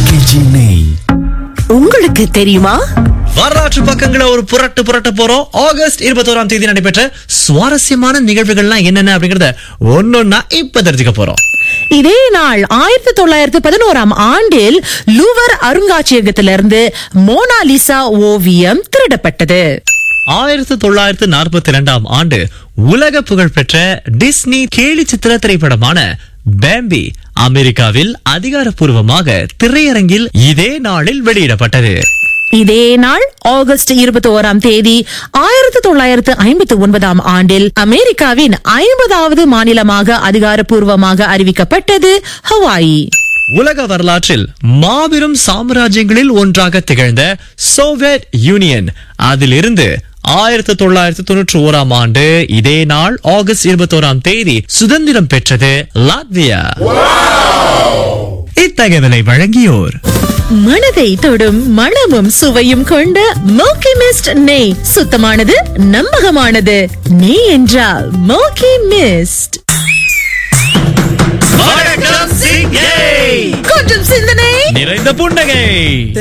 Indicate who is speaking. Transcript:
Speaker 1: RKG நெய்
Speaker 2: உங்களுக்கு தெரியுமா
Speaker 3: வரலாற்று பக்கங்களை ஒரு புரட்டு புரட்ட போறோம் ஆகஸ்ட் இருபத்தோராம் தேதி நடைபெற்ற சுவாரஸ்யமான நிகழ்வுகள்லாம் என்னென்ன அப்படிங்கறத ஒன்னொன்னா இப்ப தெரிஞ்சுக்க போறோம்
Speaker 2: இதே நாள் ஆயிரத்தி தொள்ளாயிரத்தி பதினோராம் ஆண்டில் லூவர் அருங்காட்சியகத்திலிருந்து மோனாலிசா ஓவியம் திருடப்பட்டது
Speaker 3: ஆயிரத்தி தொள்ளாயிரத்தி நாற்பத்தி இரண்டாம் ஆண்டு உலக புகழ்பெற்ற டிஸ்னி கேலி சித்திர திரைப்படமான பேம்பி அமெரிக்காவில் அதிகாரப்பூர்வமாக திரையரங்கில் இதே நாளில் வெளியிடப்பட்டது
Speaker 2: இதே நாள் ஆகஸ்ட் இருபத்தி ஓராம் தேதி ஆயிரத்தி தொள்ளாயிரத்து ஐம்பத்தி ஒன்பதாம் ஆண்டில் அமெரிக்காவின் ஐம்பதாவது மாநிலமாக அதிகாரப்பூர்வமாக அறிவிக்கப்பட்டது ஹவாயி
Speaker 3: உலக வரலாற்றில் மாபெரும் சாம்ராஜ்யங்களில் ஒன்றாக திகழ்ந்த சோவியத் யூனியன் அதிலிருந்து ஆயிரத்தி தொள்ளாயிரத்தி தொண்ணூற்றி ஓராம் ஆண்டு இதே நாள் ஆகஸ்ட் இருபத்தோராம் தேதி சுதந்திரம் பெற்றது லாத்வியா இத்தகவலை வழங்கியோர்
Speaker 2: மனதை தொடும் மணமும் சுவையும் கொண்ட மோக்கி மிஸ்ட் நெய் சுத்தமானது நம்பகமானது நெய் என்றால் மோக்கி மிஸ்ட்
Speaker 3: வணக்கம் சிங்கை
Speaker 2: கொஞ்சம் சிந்தனை
Speaker 3: நிறைந்த புன்னகை